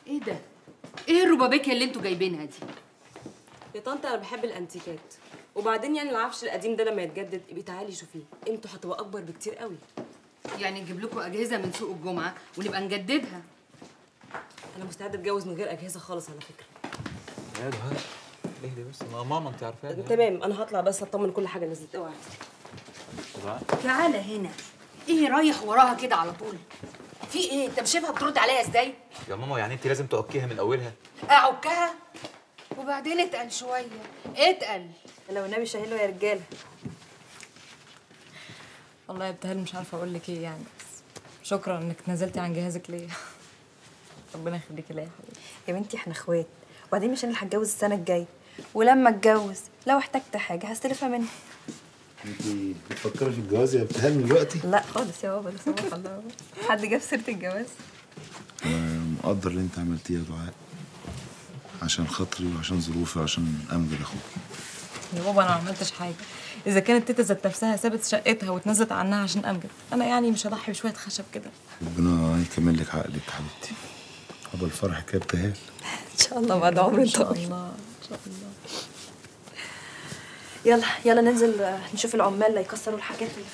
ايه ده ايه الربابيكيا اللي انتوا جايبينها دي يا طنط انا بحب الانتيكات وبعدين يعني العفش القديم ده لما يتجدد ابقي تعالي شوفيه قيمته هتبقى اكبر بكتير قوي يعني نجيب لكم اجهزه من سوق الجمعه ونبقى نجددها انا مستعده اتجوز من غير اجهزه خالص على فكره يا دهاء اهدي بس ما ماما انت عارفاها تمام انا هطلع بس اطمن كل حاجه نزلت اوعي دعاء تعالى هنا ايه رايح وراها كده على طول في ايه انت مش شايفها بترد عليا ازاي يا ماما يعني انت لازم تعكيها من اولها اعكها وبعدين اتقل شويه اتقل لو النبي شاهله يا رجاله والله يا ابتهال مش عارفه اقول لك ايه يعني بس شكرا انك نزلتي عن جهازك ليا ربنا يخليكي ليا يا حبيبتي يا بنتي احنا اخوات وبعدين مش انا اللي هتجوز السنه الجايه ولما اتجوز لو احتجت حاجه هستلفها منها انت بتفكري في الجواز يا ابتهال من دلوقتي؟ لا خالص يا بابا لا سمح الله حد جاب سيره الجواز انا مقدر اللي انت عملتيه يا دعاء عشان خاطري وعشان ظروفي وعشان امجد اخوك يا بابا انا ما عملتش حاجه اذا كانت تيتا ذات نفسها سابت شقتها واتنزلت عنها عشان امجد انا يعني مش هضحي بشويه خشب كده ربنا يكمل لك عقلك يا حبيبتي عقبال فرحك يا ابتهال ان شاء الله بعد عمر ان شاء طويل الله ان شاء الله يلا يلا ننزل آه، نشوف العمال اللي يكسروا الحاجات اللي